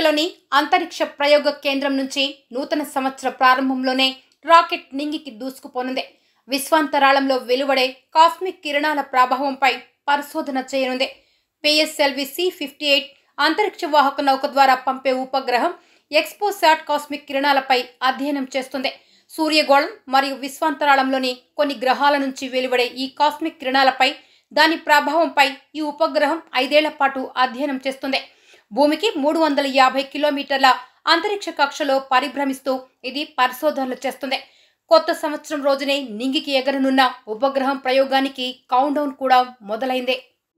శ్రీహరికోటలోని అంతరిక్ష ప్రయోగ కేంద్రం నుంచి నూతన సంవత్సర ప్రారంభంలోనే రాకెట్ నింగికి దూసుకుపోనుంది విశ్వాంతరాళంలో వెలువడే కాస్మిక్ కిరణాల ప్రభావంపై పరిశోధన చేయనుంది పిఎస్ఎల్వి సి ఫిఫ్టీ ఎయిట్ అంతరిక్ష వాహక నౌక ద్వారా పంపే ఉపగ్రహం ఎక్స్పోసాట్ కాస్మిక్ కిరణాలపై అధ్యయనం చేస్తుంది సూర్యగోళం మరియు విశ్వాంతరాళంలోని కొన్ని గ్రహాల నుంచి వెలువడే ఈ కాస్మిక్ కిరణాలపై దాని ప్రభావంపై ఈ ఉపగ్రహం ఐదేళ్ల పాటు అధ్యయనం చేస్తుంది భూమికి మూడు వందల యాభై కిలోమీటర్ల అంతరిక్ష కక్షలో పరిభ్రమిస్తూ ఇది పరిశోధనలు చేస్తుంది కొత్త సంవత్సరం రోజునే నింగికి ఎగరనున్న ఉపగ్రహం ప్రయోగానికి కౌంట్ డౌన్ కూడా మొదలైంది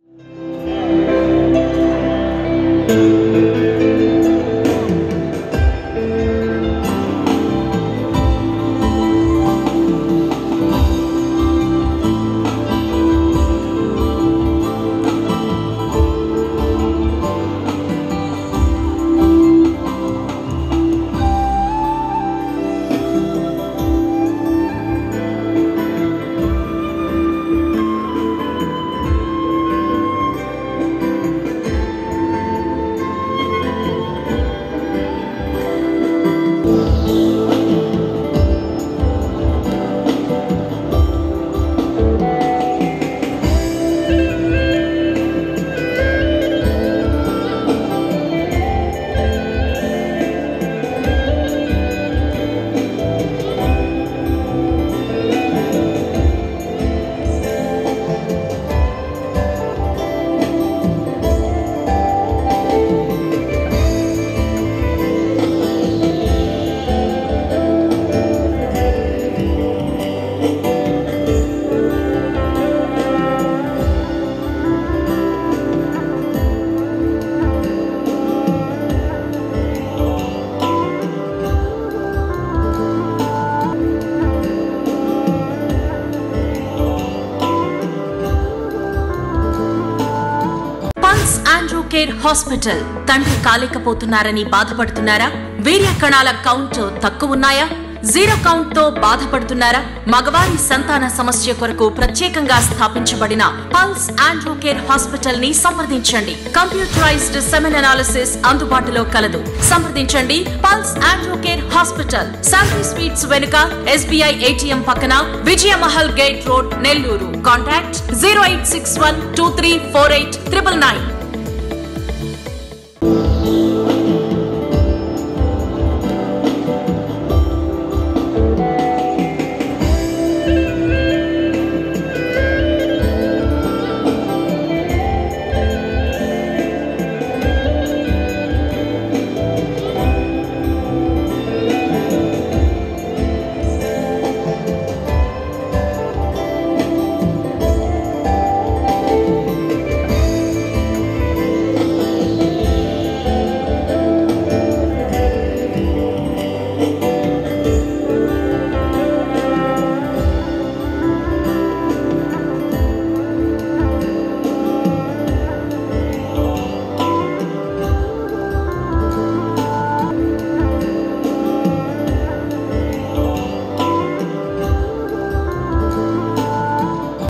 పల్స్ ఆండ్రూ కేర్ హాస్పిటల్ తండ్రి కాలేకపోతున్నారని బాధపడుతున్నారా వీర్య కణాల కౌంట్ తక్కువ ఉన్నాయా జీరో కౌంట్ తో బాధపడుతున్నారా మగవారి సంతాన సమస్య కొరకు ప్రత్యేకంగా స్థాపించబడిన పల్స్ ఆండ్రూ కేర్ హాస్పిటల్ ని సంప్రదించండి కంప్యూటరైజ్డ్ సెమెన్ అనాలిసిస్ అందుబాటులో కలదు సంప్రదించండి pulse Andrew care hospital Shanti sweets వెనుక ఎస్బీఐ ఏటీఎం పక్కన Vijayamahal gate road Nellore contact zero eight six one two three four eight triple nine